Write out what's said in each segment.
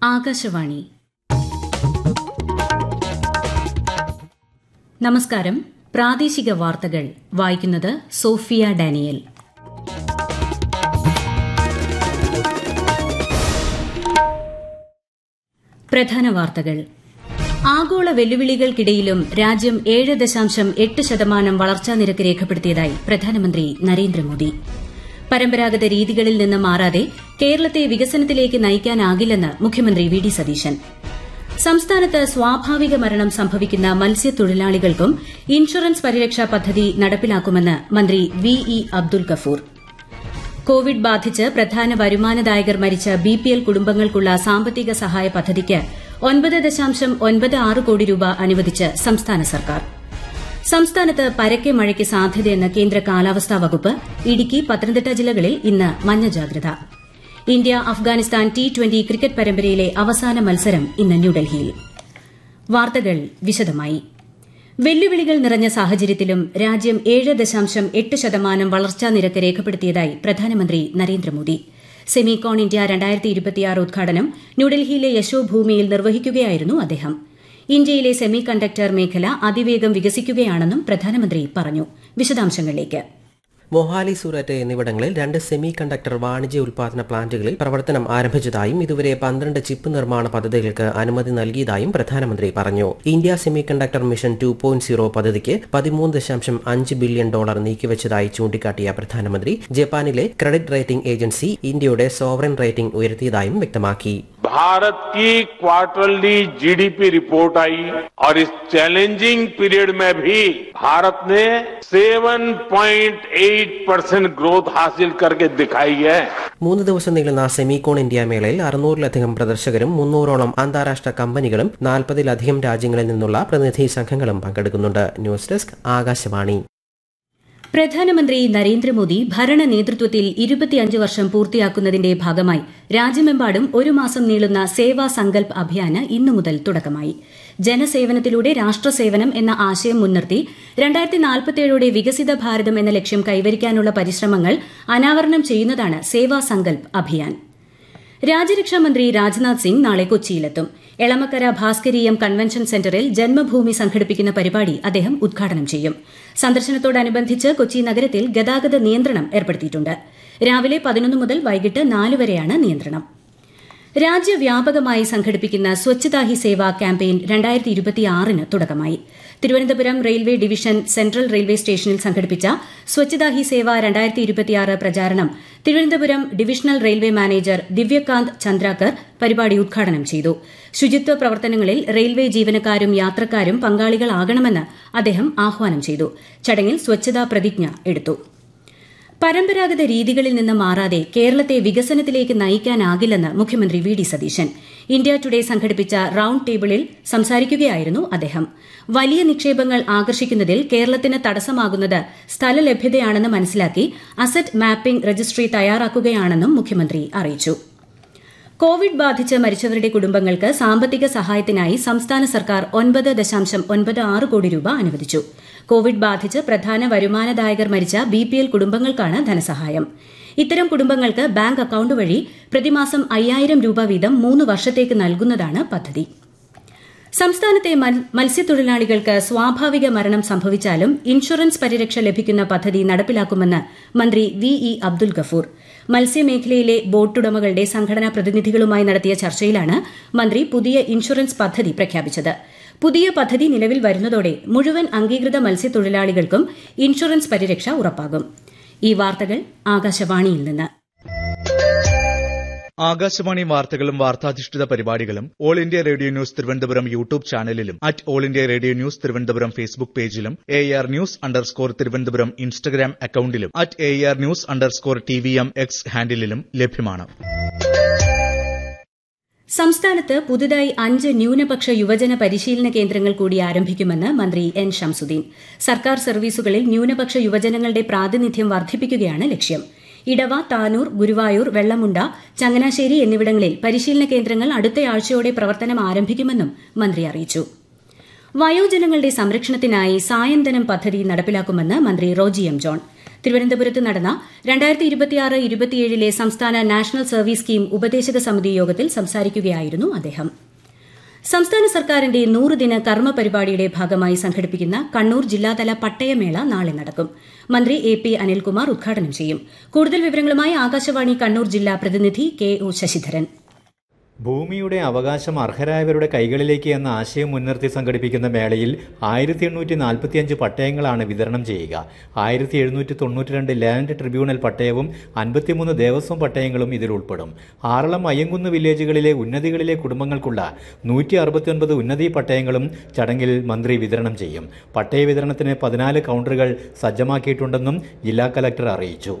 ആകാശവാണി നമസ്കാരം പ്രാദേശിക വാർത്തകൾ വായിക്കുന്നത് സോഫിയ ഡാനിയൽ പ്രധാന വാർത്തകൾ ആഗോള വെല്ലുവിളികൾക്കിടയിലും രാജ്യം ഏഴ് ദശാംശം എട്ട് ശതമാനം വളർച്ചാ നിരക്ക് രേഖപ്പെടുത്തിയതായി പ്രധാനമന്ത്രി നരേന്ദ്രമോദി പരമ്പരാഗത രീതികളിൽ നിന്ന് മാറാതെ കേരളത്തെ വികസനത്തിലേക്ക് നയിക്കാനാകില്ലെന്ന് മുഖ്യമന്ത്രി വി ഡി സതീശൻ സംസ്ഥാനത്ത് സ്വാഭാവിക മരണം സംഭവിക്കുന്ന മത്സ്യത്തൊഴിലാളികൾക്കും ഇൻഷുറൻസ് പരിരക്ഷാ പദ്ധതി നടപ്പിലാക്കുമെന്ന് മന്ത്രി വി ഇ അബ്ദുൽ ഗഫൂർ കോവിഡ് ബാധിച്ച് പ്രധാന വരുമാനദായകർ മരിച്ച ബിപിഎൽ കുടുംബങ്ങൾക്കുള്ള സാമ്പത്തിക സഹായ പദ്ധതിക്ക് ഒൻപത് ദശാംശം ഒൻപത് ആറ് കോടി രൂപ അനുവദിച്ച് സംസ്ഥാന സർക്കാർ സംസ്ഥാനത്ത് പരക്കെ മഴയ്ക്ക് സാധ്യതയെന്ന് കേന്ദ്ര കാലാവസ്ഥാ വകുപ്പ് ഇടുക്കി പത്തനംതിട്ട ജില്ലകളിൽ ഇന്ന് മഞ്ഞ ജാഗ്രത India Afghanistan T twenty cricket പരമ്പരയിലെ അവസാന മത്സരം ഇന്ന് ന്യൂഡൽഹിയിൽ വാർത്തകൾ വിശദമായി വെല്ലുവിളികൾ നിറഞ്ഞ സാഹചര്യത്തിലും രാജ്യം ഏഴ് ദശാംശം എട്ട് ശതമാനം വളർച്ചാ നിരക്ക് രേഖപ്പെടുത്തിയതായി പ്രധാനമന്ത്രി നരേന്ദ്രമോദി സെമികോൺ ഇന്ത്യ രണ്ടായിരത്തി ഇരുപത്തിയാറ് ഉദ്ഘാടനം ന്യൂഡൽഹിയിലെ യശോഭൂമിയിൽ നിർവഹിക്കുകയായിരുന്നു അദ്ദേഹം ഇന്ത്യയിലെ സെമി കണ്ടക്ടർ മേഖല അതിവേഗം വികസിക്കുകയാണെന്നും പ്രധാനമന്ത്രി പറഞ്ഞു വിശദാംശങ്ങളിലേക്ക് മൊഹാലി സൂററ്റ് എന്നിവിടങ്ങളിൽ രണ്ട് സെമി കണ്ടക്ടർ വാണിജ്യ ഉൽപാദന പ്ലാന്റുകളിൽ പ്രവർത്തനം ആരംഭിച്ചതായും ഇതുവരെ പന്ത്രണ്ട് ചിപ്പ് നിർമ്മാണ പദ്ധതികൾക്ക് അനുമതി നൽകിയതായും പ്രധാനമന്ത്രി പറഞ്ഞു India semiconductor mission two point zero പദ്ധതിക്ക് പതിമൂന്ന് ദശാംശം അഞ്ച് ബില്യൺ ഡോളർ നീക്കിവച്ചതായി ചൂണ്ടിക്കാട്ടിയ പ്രധാനമന്ത്രി ജപ്പാനിലെ ക്രെഡിറ്റ് റേറ്റിംഗ് ഏജൻസി ഇന്ത്യയുടെ സോവറൻ റേറ്റിംഗ് ഉയർത്തിയതായും വ്യക്തമാക്കി भारत की क्वार्टरली जीडीपी रिपोर्ट आई और इस चैलेंजिंग पीरियड में भी भारत ने 7.8 परसेंट ग्रोथ हासिल करके दिखाई है മൂന്ന് ദിവസം നീളുന്ന സെമികോൺ ഇന്ത്യ മേളയിൽ അറുന്നൂറിലധികം പ്രദർശകരും മുന്നൂറോളം അന്താരാഷ്ട്ര കമ്പനികളും നാൽപ്പതിലധികം രാജ്യങ്ങളിൽ നിന്നുള്ള പ്രതിനിധി സംഘങ്ങളും പങ്കെടുക്കുന്നുണ്ട് ന്യൂസ് ഡെസ്ക് ആകാശവാണി പ്രധാനമന്ത്രി നരേന്ദ്രമോദി ഭരണ നേതൃത്വത്തിൽ ഇരുപത്തിയഞ്ച് വർഷം പൂർത്തിയാക്കുന്നതിന്റെ ഭാഗമായി രാജ്യമെമ്പാടും ഒരു മാസം നീളുന്ന സേവാ സങ്കൽപ് അഭിയാന് ഇന്നു മുതൽ തുടക്കമായി ജനസേവനത്തിലൂടെ രാഷ്ട്രസേവനം എന്ന ആശയം മുൻനിർത്തി രണ്ടായിരത്തി നാൽപ്പത്തിയേഴോടെ വികസിത ഭാരതം എന്ന ലക്ഷ്യം കൈവരിക്കാനുള്ള പരിശ്രമങ്ങൾ അനാവരണം ചെയ്യുന്നതാണ് സേവാ സങ്കൽപ് അഭിയാൻ രാജ്യരക്ഷാമന്ത്രി രാജ്നാഥ് സിംഗ് നാളെ കൊച്ചിയിലെത്തും എളമക്കര ഭാസ്കരീയം കൺവെൻഷൻ സെന്ററിൽ ജന്മഭൂമി സംഘടിപ്പിക്കുന്ന പരിപാടി അദ്ദേഹം ഉദ്ഘാടനം ചെയ്യും സന്ദർശനത്തോടനുബന്ധിച്ച് കൊച്ചി നഗരത്തിൽ ഗതാഗത നിയന്ത്രണം ഏർപ്പെടുത്തിയിട്ടുണ്ട് രാവിലെ പതിനൊന്ന് മുതൽ വൈകിട്ട് നാല് വരെയാണ് നിയന്ത്രണം രാജ്യവ്യാപകമായി സംഘടിപ്പിക്കുന്ന സ്വച്ഛതാ ഹി സേവ ക്യാമ്പയിൻ രണ്ടായിരത്തി ഇരുപത്തിയാറിന് തുടക്കമായി Thiruvananthapuram railway division central railway സ്റ്റേഷനിൽ സംഘടിപ്പിച്ച സ്വച്ഛതാ ഹി സേവ രണ്ടായിരത്തി ഇരുപത്തിയാറ് പ്രചാരണം Thiruvananthapuram divisional railway manager Divyakant Chandrakar പരിപാടി ഉദ്ഘാടനം ചെയ്തു ശുചിത്വ പ്രവർത്തനങ്ങളിൽ റെയിൽവേ ജീവനക്കാരും യാത്രക്കാരും പങ്കാളികളാകണമെന്ന് അദ്ദേഹം ആഹ്വാനം ചെയ്തു ചടങ്ങിൽ സ്വച്ഛതാ പ്രതിജ്ഞ എടുത്തു പരമ്പരാഗത രീതികളിൽ നിന്ന് മാറാതെ കേരളത്തെ വികസനത്തിലേക്ക് നയിക്കാനാകില്ലെന്ന് മുഖ്യമന്ത്രി വി ഡി സതീശൻ ഇന്ത്യ ടുഡേ സംഘടിപ്പിച്ച റൌണ്ട് ടേബിളിൽ സംസാരിക്കുകയായിരുന്നു അദ്ദേഹം വലിയ നിക്ഷേപങ്ങൾ ആകർഷിക്കുന്നതിൽ കേരളത്തിന് തടസ്സമാകുന്നത് സ്ഥലലഭ്യതയാണെന്ന് മനസ്സിലാക്കി അസറ്റ് മാപ്പിംഗ് രജിസ്ട്രി തയ്യാറാക്കുകയാണെന്നും മുഖ്യമന്ത്രി അറിയിച്ചു കോവിഡ് ബാധിച്ച് മരിച്ചവരുടെ കുടുംബങ്ങൾക്ക് സാമ്പത്തിക സഹായത്തിനായി സംസ്ഥാന സർക്കാർ ഒൻപത് ദശാംശം ഒൻപത് ആറ് കോടി രൂപ അനുവദിച്ചു കോവിഡ് ബാധിച്ച് പ്രധാന വരുമാനദായകർ മരിച്ച ബിപിഎൽ കുടുംബങ്ങൾക്കാണ് ധനസഹായം ഇത്തരം കുടുംബങ്ങൾക്ക് ബാങ്ക് അക്കൌണ്ട് വഴി പ്രതിമാസം അയ്യായിരം രൂപ വീതം മൂന്ന് വർഷത്തേക്ക് നൽകുന്നതാണ് പദ്ധതി സംസ്ഥാനത്തെ മത്സ്യത്തൊഴിലാളികൾക്ക് സ്വാഭാവിക മരണം സംഭവിച്ചാലും ഇൻഷുറൻസ് പരിരക്ഷ ലഭിക്കുന്ന പദ്ധതി നടപ്പിലാക്കുമെന്ന് മന്ത്രി വി ഇ അബ്ദുൽ ഗഫൂർ മത്സ്യമേഖലയിലെ ബോട്ടുടമകളുടെ സംഘടനാ പ്രതിനിധികളുമായി നടത്തിയ ചർച്ചയിലാണ് മന്ത്രി പുതിയ ഇൻഷുറൻസ് പദ്ധതി പ്രഖ്യാപിച്ചത് പുതിയ പദ്ധതി നിലവിൽ വരുന്നതോടെ മുഴുവൻ അംഗീകൃത മത്സ്യത്തൊഴിലാളികൾക്കും ഇൻഷുറൻസ് പരിരക്ഷ ഉറപ്പാകും ഈ വാർത്തകൾ ആകാശവാണിയിൽ നിന്ന് ആകാശവാണി വാർത്തകളും വാർത്താധിഷ്ഠിത പരിപാടികളും All India Radio News Thiruvananthapuram YouTube ചാനലിലും at All India Radio News Thiruvananthapuram Facebook പേജിലും A R news underscore Thiruvananthapuram Instagram അക്കൌണ്ടിലും at A R news underscore T V M X ഹാൻഡിലും ലഭ്യമാണ് സംസ്ഥാനത്ത് പുതുതായി അഞ്ച് ന്യൂനപക്ഷ യുവജന പരിശീലന കേന്ദ്രങ്ങൾ കൂടി ആരംഭിക്കുമെന്ന് മന്ത്രി എൻ ഷംസുദ്ദീൻ സർക്കാർ സർവീസുകളിൽ ന്യൂനപക്ഷ യുവജനങ്ങളുടെ പ്രാതിനിധ്യം വർദ്ധിപ്പിക്കുകയാണ് ലക്ഷ്യം ഇടവ താനൂർ ഗുരുവായൂർ വെള്ളമുണ്ട ചങ്ങനാശ്ശേരി എന്നിവിടങ്ങളിൽ പരിശീലന കേന്ദ്രങ്ങൾ അടുത്തയാഴ്ചയോടെ പ്രവർത്തനം ആരംഭിക്കുമെന്നും മന്ത്രി അറിയിച്ചു വയോജനങ്ങളുടെ സംരക്ഷണത്തിനായി സായന്തനം പദ്ധതി നടപ്പിലാക്കുമെന്ന് മന്ത്രി റോജി എം ജോൺ തിരുവനന്തപുരത്ത് നടന്ന രണ്ടായിരത്തി ഇരുപത്തിയാറ് ഇരുപത്തിയേഴിലെ സംസ്ഥാന നാഷണൽ സർവീസ് സ്കീം ഉപദേശക സമിതി യോഗത്തിൽ സംസാരിക്കുകയായിരുന്നു അദ്ദേഹം സംസ്ഥാന സർക്കാരിന്റെ നൂറുദിന കർമ്മ പരിപാടിയുടെ ഭാഗമായി സംഘടിപ്പിക്കുന്ന കണ്ണൂർ ജില്ലാതല പട്ടയമേള നാളെ നടക്കും മന്ത്രി എ പി അനിൽകുമാർ ഉദ്ഘാടനം ചെയ്യും കൂടുതൽ വിവരങ്ങളുമായി ആകാശവാണി കണ്ണൂർ ജില്ലാ പ്രതിനിധി കെ ഒ ശശിധരൻ ഭൂമിയുടെ അവകാശം അർഹരായവരുടെ കൈകളിലേക്ക് എന്ന ആശയം മുൻനിർത്തി സംഘടിപ്പിക്കുന്ന മേളയിൽ ആയിരത്തി എണ്ണൂറ്റി നാൽപ്പത്തിയഞ്ച് പട്ടയങ്ങളാണ് വിതരണം ചെയ്യുക ആയിരത്തി എഴുന്നൂറ്റി തൊണ്ണൂറ്റിരണ്ട് ലാൻഡ് ട്രിബ്യൂണൽ പട്ടയവും അൻപത്തിമൂന്ന് ദേവസ്വം പട്ടയങ്ങളും ഇതിൽ ഉൾപ്പെടും ആറളം അയ്യങ്കുന്ന് വില്ലേജുകളിലെ ഉന്നതികളിലെ കുടുംബങ്ങൾക്കുള്ള നൂറ്റി അറുപത്തിയൊൻപത് ഉന്നതി പട്ടയങ്ങളും ചടങ്ങിൽ മന്ത്രി വിതരണം ചെയ്യും പട്ടയ വിതരണത്തിന് പതിനാല് കൗണ്ടറുകൾ സജ്ജമാക്കിയിട്ടുണ്ടെന്നും ജില്ലാ കലക്ടർ അറിയിച്ചു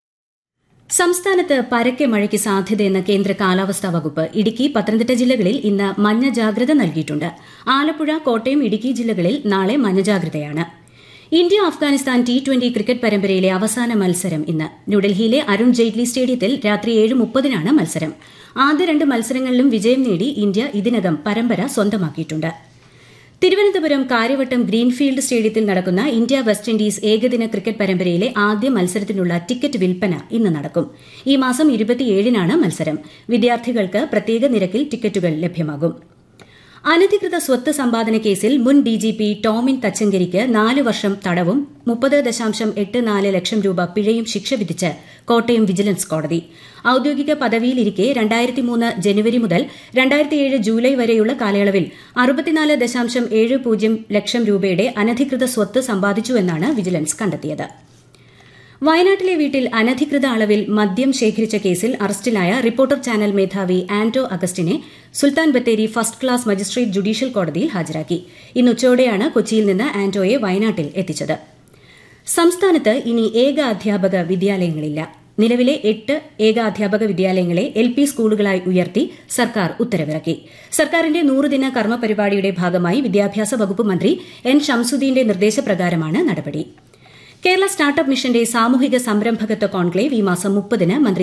സംസ്ഥാനത്ത് പരക്കെ മഴയ്ക്ക് സാധ്യതയെന്ന കേന്ദ്ര കാലാവസ്ഥാ വകുപ്പ് ഇടുക്കി പത്തനംതിട്ട ജില്ലകളിൽ ഇന്ന് മഞ്ഞ ജാഗ്രത നൽകിയിട്ടുണ്ട് ആലപ്പുഴ കോട്ടയം ഇടുക്കി ജില്ലകളിൽ നാളെ മഞ്ഞ ജാഗ്രതയാണ് India Afghanistan T twenty cricket പരമ്പരയിലെ അവസാന മത്സരം ഇന്ന് ന്യൂഡൽഹിയിലെ അരുൺ ജെയ്റ്റ്ലി സ്റ്റേഡിയത്തിൽ രാത്രി ഏഴ് മുപ്പതിനാണ് മത്സരം ആദ്യ രണ്ട് മത്സരങ്ങളിലും വിജയം നേടി ഇന്ത്യ ഇതിനകം പരമ്പര സ്വന്തമാക്കിയിട്ടുണ്ട് തിരുവനന്തപുരം കാര്യവട്ടം ഗ്രീൻഫീൽഡ് സ്റ്റേഡിയത്തിൽ നടക്കുന്ന ഇന്ത്യ വെസ്റ്റ് ഇൻഡീസ് ഏകദിന ക്രിക്കറ്റ് പരമ്പരയിലെ ആദ്യ മത്സരത്തിനുള്ള ടിക്കറ്റ് വിൽപ്പന ഇന്ന് നടക്കും ഈ മാസം ഇരുപത്തിയേഴിനാണ് മത്സരം വിദ്യാർത്ഥികൾക്ക് പ്രത്യേക നിരക്കിൽ ടിക്കറ്റുകൾ ലഭ്യമാകും അനധികൃത സ്വത്ത് സമ്പാദന കേസിൽ മുൻ ഡിജിപി ടോമിൻ തച്ചങ്കരിക്ക് നാല് വർഷം തടവും മുപ്പത് ദശാംശം എട്ട് നാല് ലക്ഷം രൂപ പിഴയും ശിക്ഷ വിധിച്ച് കോട്ടയം വിജിലൻസ് കോടതി ഔദ്യോഗിക പദവിയിലിരിക്കെ രണ്ടായിരത്തി മൂന്ന് ജനുവരി മുതൽ രണ്ടായിരത്തിയേഴ് ജൂലൈ വരെയുള്ള കാലയളവിൽ അറുപത്തിനാല് ദശാംശം ഏഴ് പൂജ്യം ലക്ഷം രൂപയുടെ അനധികൃത സ്വത്ത് സമ്പാദിച്ചുവെന്നാണ് വിജിലൻസ് കണ്ടെത്തിയത് വയനാട്ടിലെ വീട്ടിൽ അനധികൃത അളവിൽ മദ്യം ശേഖരിച്ച കേസിൽ അറസ്റ്റിലായ റിപ്പോർട്ടർ ചാനൽ മേധാവി ആന്റോ അഗസ്റ്റിനെ സുൽത്താൻ Bathery first class magistrate judicial കോടതിയിൽ ഹാജരാക്കി ഇന്ന് ഉച്ചയോടെയാണ് കൊച്ചിയിൽ നിന്ന് ആന്റോയെ വയനാട്ടിൽ എത്തിച്ചത് സംസ്ഥാനത്ത് ഇനി ഏക അധ്യാപക വിദ്യാലയങ്ങളില്ല നിലവിലെ എട്ട് ഏകാധ്യാപക വിദ്യാലയങ്ങളെ എൽ പി സ്കൂളുകളായി ഉയർത്തി സർക്കാർ ഉത്തരവിറക്കി സർക്കാരിന്റെ നൂറുദിന കർമ്മ പരിപാടിയുടെ ഭാഗമായി വിദ്യാഭ്യാസ വകുപ്പ് മന്ത്രി എൻ ഷംസുദ്ദീന്റെ നിർദ്ദേശപ്രകാരമാണ് നടപടി കേരള സ്റ്റാർട്ടപ്പ് മിഷന്റെ സാമൂഹിക സംരംഭകത്വ കോൺക്ലേവ് ഈ മാസം മുപ്പതിന് മന്ത്രി